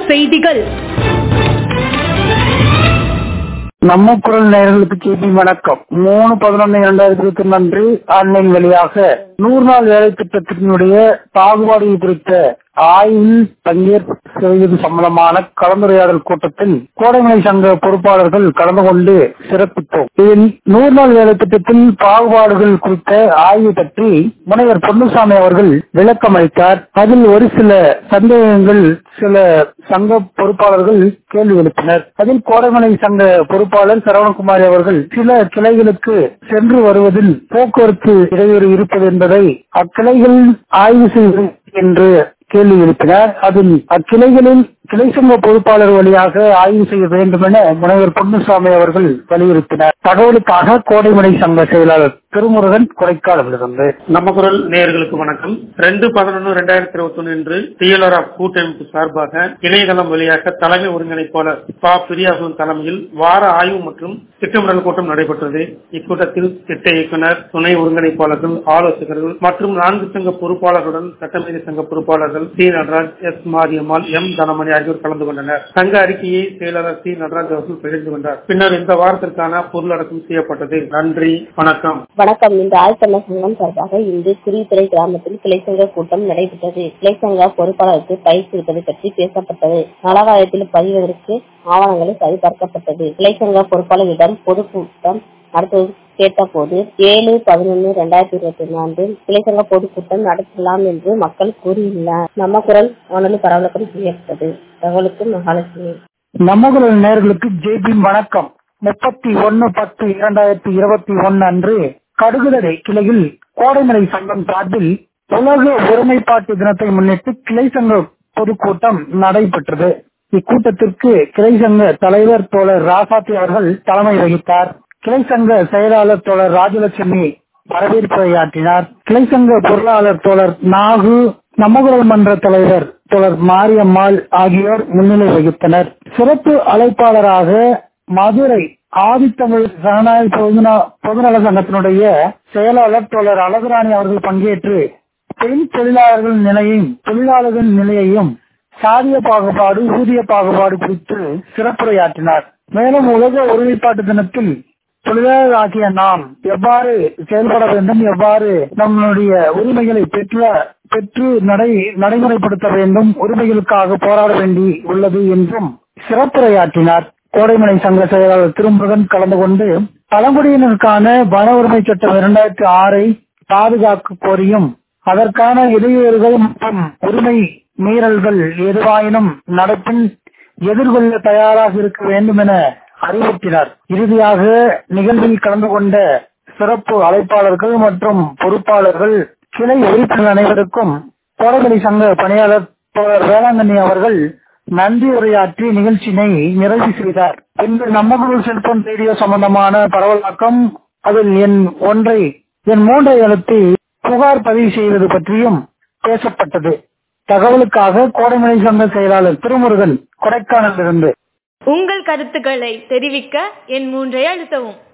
செய்திகள் நம்ம குரல் நேயர்களுக்கு செய்தி வணக்கம் மூணு பதினொன்னு இரண்டாயிரத்தி இருபத்தி ஒன்று அன்று ஆன்லைன் வழியாக நூறு நாள் வேலை திட்டத்தினுடைய பாகுபாடு குறித்த ஆய்வில் பங்கேற்பு செய்வது சம்பந்தமான கலந்துரையாடல் கூட்டத்தில் கோடைமலை சங்க பொறுப்பாளர்கள் கலந்து கொண்டு சிறப்பித்தோம் இதில் நூறு நாள் வேலை திட்டத்தில் பாகுபாடுகள் குறித்த ஆய்வு பற்றி முனைவர் பொன்னுசாமி அவர்கள் விளக்கம் அளித்தார் அதில் ஒரு சில சந்தேகங்கள் சில சங்க பொறுப்பாளர்கள் கேள்வி எழுப்பினர் அதில் கோடைமலை சங்க பொறுப்பாளர் சரவணகுமாரி அவர்கள் சில கிளைகளுக்கு சென்று வருவதில் போக்குவரத்து இடையூறு இருப்பது என்பதை அக்கிளைகள் ஆய்வு செய்வது என்று கேள்வி எழுப்பினார் அதில் அக்கிளைகளில் கிளை சங்க பொறுப்பாளர் வழியாக ஆய்வு செய்ய வேண்டும் என முனைவர் பொன்னுசாமி அவர்கள் வலியுறுத்தினார் தகவலுக்காக கோடைமலை சங்க செயலாளர் திருமுருகன் கொடைக்கானலிருந்து நம்ம குரல் நேயர்களுக்கு வணக்கம் ரெண்டு பதினொன்று ரெண்டாயிரத்தி இருபத்தி ஒன்று இன்று டிஎல்ஆர் கூட்டமைப்பு சார்பாக இணையதளம் வழியாக தலைமை ஒருங்கிணைப்பாளர் பா பிரியாசன் தலைமையில் வார ஆய்வு மற்றும் திட்டமிடல் கூட்டம் நடைபெற்றது இக்கூட்டத்தில் திட்ட இயக்குனர் துணை ஒருங்கிணைப்பாளர்கள் ஆலோசகர்கள் மற்றும் நான்கு சங்க பொறுப்பாளர்களுடன் சட்டமேதை சங்க பொறுப்பாளர்கள் C Nataraj S Mariammal M Thanamani ஆகியோர் கலந்து கொண்டனர் சங்க அறிக்கையை செயலாளர் சி நடராஜ் அவர்கள் பகிர்ந்து கொண்டார் பின்னர் இந்த வாரத்திற்கான பொருளடக்கம் செய்யப்பட்டது நன்றி வணக்கம் வணக்கம் இந்த ஆழ்த்தமிழ் சங்கம் சார்பாக இன்று குருவித்துறை கிராமத்தில் கிளைச்சங்க கூட்டம் நடைபெற்றது கிளைச்சங்க பொறுப்பாளருக்கு பயிற்சி இருப்பது பற்றி பேசப்பட்டது நலவாரியத்தில் பதிவதற்கு ஆவணங்களை சரிபார்க்கப்பட்டது கிளைச்சங்க பொறுப்பாளரிடம் பொதுக்கூட்டம் நடத்துவது கேட்டபோது ஏழு பதினொன்று இரண்டாயிரத்தி இருபத்தி ஒன்று அன்று கிளைச்சங்க பொதுக்கூட்டம் நடத்தலாம் என்று மக்கள் கூறியுள்ளனர் நம்ம குரல் வானொலி பரவலக்கம் செய்யப்பட்டது தகவலுக்கு மகாலட்சுமி நம்மகுரல் நேர்களுக்கு ஜேபி வணக்கம் முப்பத்தி ஒன்னு பத்து இரண்டாயிரத்தி இருபத்தி ஒன்னு அன்று கடுகுதடை கிளையில் கோடைமலை சங்கம் சார்பில் உலக ஒருமைப்பாட்டு தினத்தை முன்னிட்டு கிளை சங்க பொதுக்கூட்டம் நடைபெற்றது இக்கூட்டத்திற்கு கிளை சங்க தலைவர் தோழர் ராசாத்தி அவர்கள் தலைமை வகித்தார் கிளை சங்க செயலாளர் தோழர் ராஜலட்சுமி வரவேற்புரையாற்றினார் கிளை சங்க பொருளாளர் தோழர் நாகு நம்மகுரல் மன்ற தலைவர் தோழர் மாரியம்மாள் ஆகியோர் முன்னிலை வகித்தனர் சிறப்பு அழைப்பாளராக மதுரை ஆதித்தமிழ் ஜனநாயக பொதுநல- பொதுநல சங்கத்தினுடைய செயலாளர் தோழர் அழகுராணி அவர்கள் பங்கேற்று பெண் தொழிலாளர்கள் நிலையையும் தொழிலாளர்கள் நிலையையும் சாதிய பாகுபாடு ஊதிய பாகுபாடு குறித்து சிறப்புரையாற்றினார் மேலும் உலக ஒருமைப்பாட்டு தினத்தில் தொழிலாளர் ஆகிய நாம் எவ்வாறு செயல்பட வேண்டும் எவ்வாறு நம்மளுடைய உரிமைகளை பெற்ற பெற்று நடை நடைமுறைப்படுத்த வேண்டும் உரிமைகளுக்காக போராட வேண்டி உள்ளது என்றும் சிறப்புரையாற்றினார் கோடைமலை சங்க செயலாளர் திருமுருகன் கலந்து கொண்டு பழங்குடியினருக்கான வன உரிமை சட்டம் இரண்டாயிரத்தி ஆறை பாதுகாக்க கோரியும் அதற்கான இடையூறுகள் மற்றும் உரிமை மீறல்கள் எதுவாயினும் நடப்பின் எதிர்கொள்ள தயாராக இருக்க வேண்டும் என அறிவுறுத்தினார் இறுதியாக நிகழ்வில் கலந்து கொண்ட சிறப்பு அழைப்பாளர்கள் மற்றும் பொறுப்பாளர்கள் கிளை உறுப்பினர் அனைவருக்கும் கோடைமலை சங்க பணியாளர் தோழர் வேளாங்கண்ணி அவர்கள் நன்றி உரையாற்றி நிகழ்ச்சியினை நிறைவு செய்தார் இன்று நம்ம குரல் செல்போன் ரேடியோ சம்பந்தமான பரவலாக்கம் அதில் என் ஒன்றை என் மூன்றை அழுத்தி புகார் பதிவு செய்வது பற்றியும் பேசப்பட்டது தகவலுக்காக கோடைமலை சங்க செயலாளர் திருமுருகன் கொடைக்கானலிருந்து உங்கள் கருத்துக்களை தெரிவிக்க என் மூன்றை அழுத்தவும்